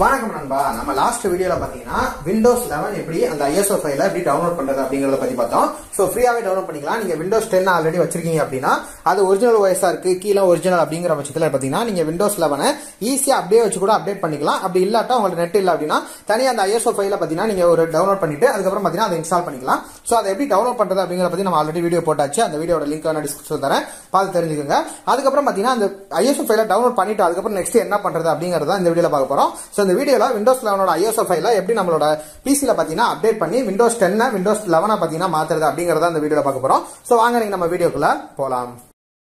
வணக்கம் நண்பா நம்ம லாஸ்ட் வீடியோல பாத்தீங்கன்னா விண்டோஸ் 11 எப்படி அந்த ஐஎஸ்ஓ ஃபைல எப்படி டவுன்லோட் பண்றது அப்படிங்கறத பத்தி பார்த்தோம் சோ ஃப்ரீயாவே டவுன்லோட் பண்ணிக்கலாம் நீங்க விண்டோஸ் 10 ஆல்ரெடி வச்சிருக்கீங்க அப்படின்னா அது ஒரிஜினல் ஓஎஸ்ஆ இருக்கு கீழே ஒரிஜினல் அப்படிங்கிற பட்சத்துல பாத்தீங்கன்னா நீங்க விண்டோஸ் 11 ஈஸியா அப்படியே வச்சு கூட அப்டேட் பண்ணிக்கலாம் அப்படி இல்லாட்டா உங்களுக்கு நெட் இல்ல அப்படின்னா தனியா அந்த ஐஎஸ்ஓ ஃபைல பாத்தீங்கன்னா நீங்க ஒரு டவுன்லோட் பண்ணிட்டு அதுக்கப்புறம் பாத்தீங்கன்னா அதை இன்ஸ்டால் பண்ணிக்கலாம் சோ அதை எப்படி டவுன்லோட் பண்றது அப்படிங்கறத பத்தி நம்ம ஆல்ரெடி வீடியோ போட்டாச்சு அந்த வீடியோட லிங்க் நான் டிஸ்கிரிப்ஷன் தரேன் பார்த்து தெரிஞ்சுக்கோங்க அதுக்கப்புறம் பாத்தீங்கன்னா அந்த ஐஎஸ்ஓ ஃபைல டவுன்லோட் பண்ணிட்டு அதுக்கப்புறம் நெக்ஸ்ட் என்ன பண்றது அப்படிங்கறத இந்த வீடியோல பார்க்க போறோம் சோ இந்த வீடியோல விண்டோஸ் 11 ஐஎஸ்ஓ ஃபைல எப்படி நம்மளோட பிசில பாத்தீங்கன்னா அப்டேட் பண்ணி விண்டோஸ் 10 விண்டோஸ் 11 பாத்தீங்கன்னா மாத்துறது அப்படிங்கறத இந்த வீடியோல பார்க்க போறோம் சோ வாங்க நீங்க நம்ம வீடியோக்குள்ள போலாம்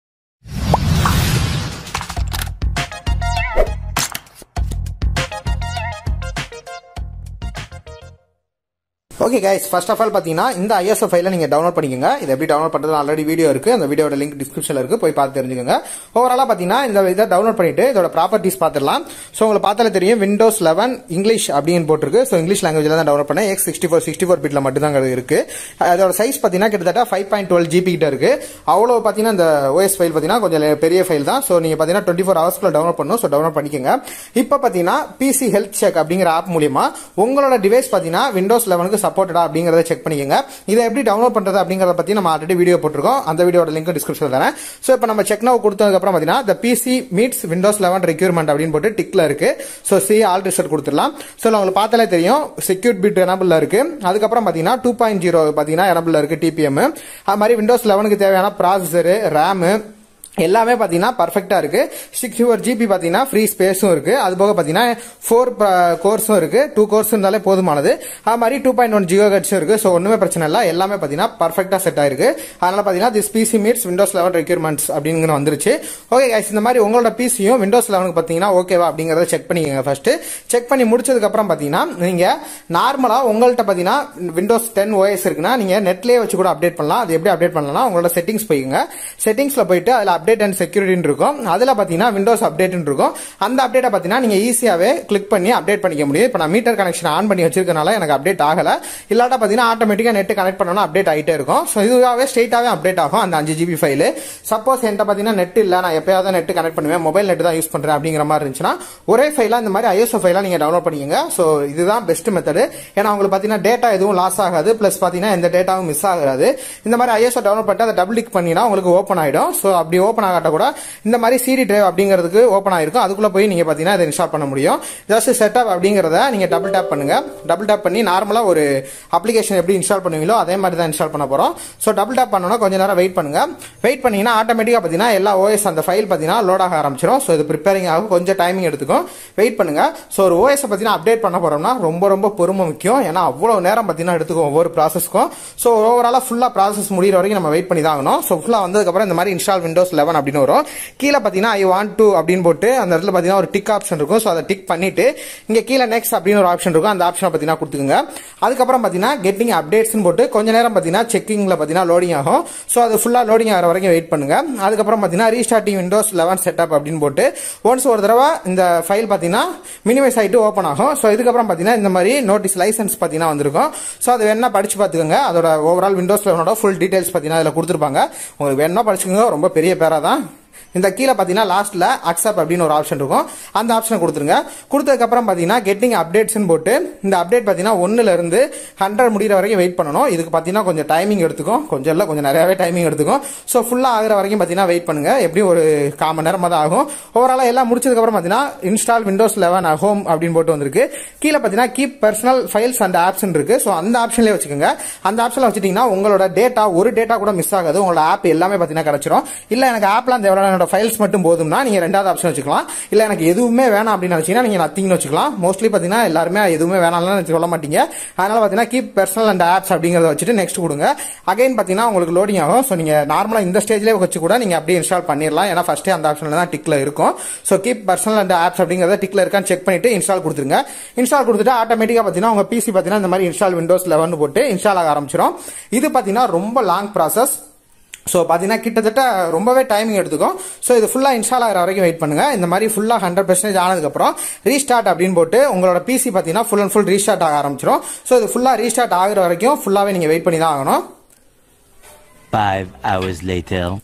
okay guys first of all பார்த்தீங்கன்னா இந்த ஐஎஸ்ஓ ஃபைல நீங்க டவுன்லோட் பண்ணிக்கோங்க இது எப்படி டவுன்லோட் பண்றது ஆல்ரெடி வீடியோ இருக்கு அந்த வீடியோட லிங்க் டிஸ்கிரிப்ஷன்ல இருக்கு போய் பார்த்து தெரிஞ்சுக்கோங்க ஓவராலா பார்த்தீங்கன்னா இந்த இதை டவுன்லோட் பண்ணிட்டு இதோட ப்ராப்பர்ட்டிஸ் பார்த்துடலாம் ஸோ உங்களுக்கு பார்த்தாலே தெரியும் விண்டோஸ் லெவன் இங்கிலீஷ் அப்படின்னு போட்டிருக்கு ஸோ இங்கிலீஷ் லாங்குவேஜ்ல தான் டவுன்லோட் பண்ணேன் x sixty four sixty four பிட்ல மட்டும் தான் இருக்கு அதோட சைஸ் பார்த்தீங்கன்னா கிட்டத்தட்ட ஃபைவ் பாயிண்ட் டுவெல் ஜிபி கிட்ட இருக்கு அவ்வளோ பார்த்தீங்கன்னா இந்த ஓஎஸ் ஃபைல் பார்த்தீங்கன்னா கொஞ்சம் பெரிய ஃபைல் தான் ஸோ நீங்க பார்த்தீங்கன்னா டுவெண்ட்டி ஃபோர் ஹவர்ஸ்க்குள்ள டவுன்லோட் பண்ணணும் ஸோ டவுன்லோட் பண்ணிக்கோங்க இப்போ பார்த்தீங்கன்னா பிசி ஹெல்த் செக் அப்படிங்கிற ஆப் மூலியமா உங்களோட டிவைஸ் பார்த்தீங்கன்னா விண்டோஸ் லெவனுக்கு சப்போர்ட்டடா அப்படிங்கறத செக் பண்ணிக்கோங்க இதை எப்படி டவுன்லோட் பண்றது அப்படிங்கறத பத்தி நம்ம ஆல்ரெடி வீடியோ போட்டிருக்கோம் அந்த வீடியோட லிங்க் டிஸ்கிரிப்ஷன் தரேன் ஸோ இப்போ நம்ம செக் நவ் கொடுத்ததுக்கு அப்புறம் பார்த்தீங்கன்னா the PC meets Windows eleven requirement அப்படின்னு போட்டு டிக்ல இருக்கு ஸோ சி ஆல் ரிசல்ட் கொடுத்துடலாம் ஸோ உங்களுக்கு பார்த்தாலே தெரியும் செக்யூர் பிட் எனபிள் இருக்கு அதுக்கப்புறம் பார்த்தீங்கன்னா டூ பாயிண்ட் ஜீரோ பார்த்தீங்கன்னா எனபிள் இருக்கு டிபிஎம் அது மாதிரி விண்டோஸ் லெவனுக்கு தேவையான ப்ராசஸர் ரேமு எல்லாமே பாத்தீங்கன்னா பர்ஃபெக்டா இருக்கு சிக்ஸ்டி ஃபோர் ஜிபி பாத்தீங்கன்னா ஃப்ரீ ஸ்பேஸும் இருக்கு அது போக பாத்தீங்கன்னா ஃபோர் கோர்ஸும் இருக்கு டூ கோர்ஸ் இருந்தாலே போதுமானது அது மாதிரி டூ பாயிண்ட் ஒன் ஜியோ ஹெட்ஸும் இருக்கு ஸோ ஒண்ணுமே பிரச்சனை இல்லை எல்லாமே பாத்தீங்கன்னா பர்ஃபெக்டா செட் ஆயிருக்கு அதனால பாத்தீங்கன்னா this PC meets Windows eleven requirements அப்படிங்கிற வந்துருச்சு ஓகே கைஸ் இந்த மாதிரி உங்களோட பிசியும் விண்டோஸ் லெவனுக்கு பாத்தீங்கன்னா ஓகேவா அப்படிங்கறத செக் பண்ணிக்கோங்க ஃபர்ஸ்ட் செக் பண்ணி முடிச்சதுக்கு அப்புறம் பாத்தீங்கன்னா நீங்க நார்மலா உங்கள்ட்ட பாத்தீங்கன்னா விண்டோஸ் டென் ஓஎஸ் இருக்குன்னா நீங்க நெட்லயே வச்சு கூட அப்டேட் பண்ணலாம் அது எப்படி அப்டேட் பண்ணலாம் உங்களோட செட்டிங்ஸ் போய்க்குங்க செட்டிங்ஸ்ல போயிட்டு அதுல அப்டேட் அண்ட் செக்யூரிட்டி இருக்கும் அதுல பாத்தீங்கன்னா விண்டோஸ் அப்டேட் இருக்கும் அந்த அப்டேட்டை பாத்தீங்கன்னா நீங்க ஈஸியாவே கிளிக் பண்ணி அப்டேட் பண்ணிக்க முடியும் இப்போ நான் மீட்டர் கனெக்ஷன் ஆன் பண்ணி வச்சிருக்கனால எனக்கு அப்டேட் ஆகல இல்லாட்டா பாத்தீங்கன்னா ஆட்டோமேட்டிக்கா நெட் கனெக்ட் பண்ணணும் அப்டேட் ஆயிட்டே இருக்கும் ஸோ இதுவாகவே ஸ்ட்ரெயிட்டாவே அப்டேட் ஆகும் அந்த அஞ்சு ஜிபி ஃபைல் சப்போஸ் என்கிட்ட பாத்தீங்கன்னா நெட் இல்ல நான் எப்பயாவது நெட் கனெக்ட் பண்ணுவேன் மொபைல் நெட் தான் யூஸ் பண்றேன் அப்படிங்கிற மாதிரி இருந்துச்சுன்னா ஒரே ஃபைலா இந்த மாதிரி ஐஎஸ்ஓ ஃபைலா நீங்க டவுன்லோட் பண்ணிக்கோங்க ஸோ இதுதான் பெஸ்ட் மெத்தட் ஏன்னா உங்களுக்கு பாத்தீங்கன்னா டேட்டா எதுவும் லாஸ் ஆகாது பிளஸ் பாத்தீங்கன்னா எந்த டேட்டாவும் மிஸ் ஆகாது இந்த மாதிரி ஐஎஸ்ஓ டவுன்லோட் பண்ணிட்டு அதை டபுள் கிளிக் பண்ணினா உங்களுக்கு ஓப்பன் ஆயிடும் ஸோ அப்படி ஓப்பன் ஆகாட்ட கூட இந்த மாதிரி சிடி டிரைவ் அப்படிங்கிறதுக்கு ஓப்பன் ஆயிருக்கும் அதுக்குள்ள போய் நீங்க பாத்தீங்கன்னா இதை இன்ஸ்டால் பண்ண முடியும் ஜஸ்ட் செட்டப் அப்படிங்கறத நீங்க டபுள் டேப் பண்ணுங்க டபுள் டேப் பண்ணி நார்மலா ஒரு அப்ளிகேஷன் எப்படி இன்ஸ்டால் பண்ணுவீங்களோ அதே மாதிரி தான் இன்ஸ்டால் பண்ண போறோம் ஸோ டபுள் டேப் பண்ணோம்னா கொஞ்ச நேரம் வெயிட் பண்ணுங்க வெயிட் பண்ணீங்கன்னா ஆட்டோமேட்டிக்கா பாத்தீங்கன்னா எல்லா ஓஎஸ் அந்த ஃபைல் பாத்தீங்கன்னா லோட் ஆக ஆரம்பிச்சிடும் ஸோ இது ப்ரிப்பேரிங் ஆகும் கொஞ்சம் டைமிங் எடுத்துக்கும் வெயிட் பண்ணுங்க ஸோ ஒரு ஓஎஸ் பாத்தீங்கன்னா அப்டேட் பண்ண போறோம்னா ரொம்ப ரொம்ப பொறுமை முக்கியம் ஏன்னா அவ்வளவு நேரம் பாத்தீங்கன்னா எடுத்துக்கும் ஒவ்வொரு ப்ராசஸ்க்கும் ஸோ ஓவராலா ஃபுல்லா ப்ராசஸ் முடிகிற வரைக்கும் நம்ம வெயிட் பண்ணி தான் ஆகணும் ஸோ ஃபுல்லா வந்ததுக்கப்புறம் இந்த மாதிரி இன்ஸ்டால் விண்டோஸ் லெவன் அப்படின்னு வரும் கீழே பார்த்தீங்கன்னா ஐ வாண்ட் டு அப்படின்னு போட்டு அந்த இடத்துல பார்த்தீங்கன்னா ஒரு டிக் ஆப்ஷன் இருக்கும் ஸோ அதை டிக் பண்ணிட்டு இங்கே கீழே நெக்ஸ்ட் அப்படின்னு ஒரு ஆப்ஷன் இருக்கும் அந்த ஆப்ஷனை பார்த்தீங்கன்னா கொடுத்துக்குங்க அதுக்கப்புறம் பார்த்தீங்கன்னா கெட்டிங் அப்டேட்ஸ்னு போட்டு கொஞ்ச நேரம் பார்த்தீங்கன்னா செக்கிங்கில் பார்த்தீங்கன்னா லோடிங் ஆகும் ஸோ அது ஃபுல்லாக லோடிங் ஆகிற வரைக்கும் வெயிட் பண்ணுங்க அதுக்கப்புறம் பார்த்தீங்கன்னா ரீஸ்டார்டிங் விண்டோஸ் லெவன் செட்டப் அப்படின்னு போட்டு ஒன்ஸ் ஒரு தடவை இந்த ஃபைல் பார்த்தீங்கன்னா மினிமைஸ் ஆகிட்டு ஓப்பன் ஆகும் ஸோ இதுக்கப்புறம் பார்த்தீங்கன்னா இந்த மாதிரி நோட்டீஸ் லைசன்ஸ் பார்த்தீங்கன்னா வந்திருக்கும் ஸோ அது வேணா படிச்சு பார்த்துக்கோங்க அதோட ஓவரால் விண்டோஸ் லெவனோட ஃபுல் டீடைல்ஸ் பார்த்தீங்கன்னா அதில் கொடுத்துருப்பாங்க உங்களுக்கு வேணா படிச்சுக்கோங்க ரொம்ப பெரிய பேராக தான் இந்த கீழே பார்த்தீங்கன்னா லாஸ்ட்ல அக்செப்ட் அப்படின்னு ஒரு ஆப்ஷன் இருக்கும் அந்த ஆப்ஷனை கொடுத்துருங்க கொடுத்ததுக்கப்புறம் பார்த்தீங்கன்னா கெட்டிங் அப்டேட்ஸ்னு போட்டு இந்த அப்டேட் பார்த்தீங்கன்னா ஒன்னுல இருந்து ஹண்ட்ரட் முடிகிற வரைக்கும் வெயிட் பண்ணணும் இதுக்கு பார்த்தீங்கன்னா கொஞ்சம் டைமிங் எடுத்துக்கும் கொஞ்சம் இல்லை கொஞ்சம் நிறையவே டைமிங் எடுத்துக்கும் ஸோ ஃபுல்லாக ஆகிற வரைக்கும் பார்த்தீங்கன்னா வெயிட் பண்ணுங்க எப்படியும் ஒரு கால் மணி நேரமாக தான் ஆகும் ஓவராலாக எல்லாம் முடிச்சதுக்கப்புறம் பார்த்தீங்கன்னா இன்ஸ்டால் விண்டோஸ் லெவன் ஹோம் அப்படின்னு போட்டு வந்திருக்கு கீழே பார்த்தீங்கன்னா keep personal files and option இருக்கு ஸோ அந்த ஆப்ஷன்லேயே வச்சுக்கோங்க அந்த ஆப்ஷனில் வச்சுட்டீங்கன்னா உங்களோட டேட்டா ஒரு டேட்டா கூட மிஸ் ஆகாது உங்களோட ஆப் எல்லாமே பார்த்தீங்கன்னா கிடைச்சிரும் இல்லை எனக்கு ஆப்லாம் தேவையான என்னோட ஃபைல்ஸ் மட்டும் போதும்னா நீங்க ரெண்டாவது ஆப்ஷன் வச்சுக்கலாம் இல்ல எனக்கு எதுவுமே வேணாம் அப்படின்னு நினைச்சீங்கன்னா நீங்க நத்திங்னு வச்சுக்கலாம் மோஸ்ட்லி பாத்தீங்கன்னா எல்லாருமே எதுவுமே வேணாம்னு சொல்ல மாட்டீங்க அதனால பாத்தீங்கன்னா கீப் பர்சனல் அண்ட் ஆப்ஸ் அப்படிங்கறத வச்சுட்டு நெக்ஸ்ட் கொடுங்க அகைன் பாத்தீங்கன்னா உங்களுக்கு லோடிங் ஆகும் ஸோ நீங்க நார்மலா இந்த ஸ்டேஜ்லேயே வச்சு கூட நீங்க அப்படியே இன்ஸ்டால் பண்ணிடலாம் ஏன்னா ஃபர்ஸ்டே அந்த ஆப்ஷன்ல தான் டிக்ல இருக்கும் so keep personal and apps அப்படிங்கறத டிக்ல இருக்கான்னு செக் பண்ணிட்டு இன்ஸ்டால் கொடுத்துருங்க இன்ஸ்டால் கொடுத்துட்டு ஆட்டோமேட்டிக்கா பாத்தீங்கன்னா உங்க பிசி பாத்தீங்கன்னா இந்த மாதிரி இன்ஸ்டால் விண்டோஸ் லெவன் போட்டு இன்ஸ்டால் ஆக ஆரம்பிச்சிடும் இது பாத்தீங்கன்னா ரொம்ப லாங் ப்ராசஸ் ஸோ பார்த்தீங்கன்னா கிட்டத்தட்ட ரொம்பவே டைமிங் எடுத்துக்கும் ஸோ இது ஃபுல்லாக இன்ஸ்டால் ஆகிற வரைக்கும் வெயிட் பண்ணுங்க இந்த மாதிரி ஃபுல்லாக ஹண்ட்ரட் பர்சன்டேஜ் ஆனதுக்கப்புறம் ரீஸ்டார்ட் அப்படின்னு போட்டு உங்களோட பிசி பார்த்தீங்கன்னா ஃபுல் அண்ட் ஃபுல் ரீஸ்டார்ட் ஆக ஆரம்பிச்சிடும் ஸோ இது ஃபுல்லாக ரீஸ்டார்ட் ஆகிற வரைக்கும் ஃபுல்லாகவே நீங்கள் வெயிட் பண்ணி தான் ஆகணும் Five hours later.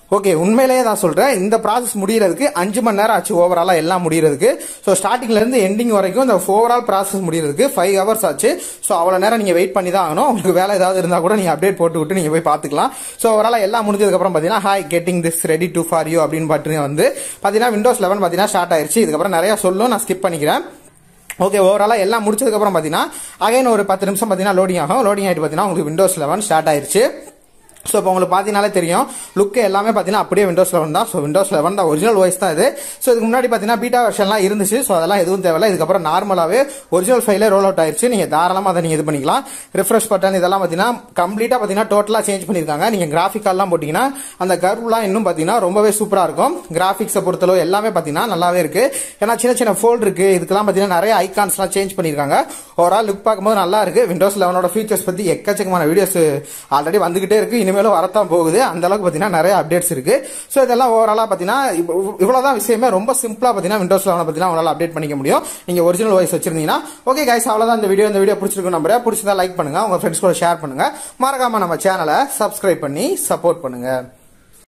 ஓகே உண்மையிலேயே தான் சொல்றேன் இந்த ப்ராசஸ் முடியறதுக்கு அஞ்சு மணி நேரம் ஆச்சு ஓவராலா எல்லாம் முடியறதுக்கு ஸோ ஸ்டார்டிங்ல இருந்து எண்டிங் வரைக்கும் இந்த ஓவரால் ப்ராசஸ் முடியறதுக்கு ஃபைவ் ஹவர்ஸ் ஆச்சு ஸோ அவ்வளவு நேரம் நீங்க வெயிட் பண்ணி தான் ஆகணும் உங்களுக்கு வேலை ஏதாவது இருந்தா கூட நீங்க அப்டேட் போட்டு விட்டு நீங்க போய் பார்த்துக்கலாம் ஸோ ஓவராலா எல்லாம் முடிஞ்சதுக்கு அப்புறம் பாத்தீங்கன்னா hi getting this ready to for you அப்படின்னு பாட்டு வந்து பாத்தீங்கன்னா விண்டோஸ் லெவன் பாத்தீங்கன்னா ஸ்டார்ட் ஆயிருச்சு இதுக்கப்புறம் நிறைய சொல்லும் நான் ஸ்கிப் பண்ணிக்கிறேன் ஓகே ஓவராலாக எல்லாம் முடிச்சதுக்கப்புறம் பார்த்தீங்கன்னா அகைன் ஒரு பத்து நிமிஷம் பார்த்தீங்கன்னா லோடிங் ஆகும் லோடிங் ஆகிட்டு பார்த்தீங்கன்னா உங்களுக்கு விண்டோஸ் லெவன் ஸ்டார்ட் ஆயிருச்சு ஸோ இப்போ உங்களுக்கு பார்த்தீங்கனாலே தெரியும் லுக்கு எல்லாமே பார்த்தீங்கன்னா அப்படியே விண்டோஸ் லெவன் தான் ஸோ விண்டோஸ் லெவன் தான் ஒரிஜினல் வாய்ஸ் தான் இது ஸோ இதுக்கு முன்னாடி பார்த்தீங்கன்னா பீட்டா வெர்ஷன்லாம் இருந்துச்சு ஸோ அதெல்லாம் எதுவும் தேவையில்ல இதுக்கப்புறம் நார்மலாகவே ஒரிஜினல் ஃபைலே ரோல் அவுட் ஆயிருச்சு நீங்கள் தாராளமாக அதை நீங்கள் இது பண்ணிக்கலாம் ரிஃப்ரெஷ் பட்டன் இதெல்லாம் பார்த்தீங்கன்னா கம்ப்ளீட்டாக பார்த்தீங்கன்னா டோட்டலாக சேஞ்ச் பண்ணியிருக்காங்க நீங்கள் கிராஃபிக்காலாம் போட்டிங்கன்னா அந்த கர்வ்லாம் இன்னும் பார்த்தீங்கன்னா ரொம்பவே சூப்பராக இருக்கும் கிராஃபிக்ஸை பொறுத்தளவு எல்லாமே பார்த்தீங்கன்னா நல்லாவே இருக்கு ஏன்னா சின்ன சின்ன ஃபோல்ட் இருக்கு இதுக்கெல்லாம் பார்த்தீங்கன்னா நிறைய ஐகான்ஸ்லாம் சேஞ்ச் பண்ணியிருக்காங்க ஓவரால் லுக் பார்க்கும்போது நல்லா இருக்கு விண்டோஸ் லெவனோட ஃபீச்சர்ஸ் பற்றி எக்கச்சக்கமான வீடியோஸ் ஆல்ரெடி வந்துகிட்டே இருக்கு இனிமேலும் வரத்தான் போகுது அந்த அளவுக்கு பார்த்தீங்கன்னா நிறைய அப்டேட்ஸ் இருக்கு ஸோ இதெல்லாம் ஓவராலாக பார்த்தீங்கன்னா இவ்வளோதான் விஷயமே ரொம்ப சிம்பிளாக பார்த்தீங்கன்னா விண்டோஸ் லெவனை பார்த்தீங்கன்னா உங்களால் அப்டேட் பண்ணிக்க முடியும் நீங்கள் ஒரிஜினல் வாய்ஸ் வச்சிருந்தீங்கன்னா ஓகே கைஸ் அவ்வளோதான் இந்த வீடியோ இந்த வீடியோ பிடிச்சிருக்கு நம்புறேன் பிடிச்சதா லைக் பண்ணுங்க உங்க ஃப்ரெண்ட்ஸ் கூட ஷேர் பண்ணுங்க மறக்காம நம்ம சேனலை சப்ஸ்கிரைப் பண்ணி சப்போர்ட் பண்ணுங்க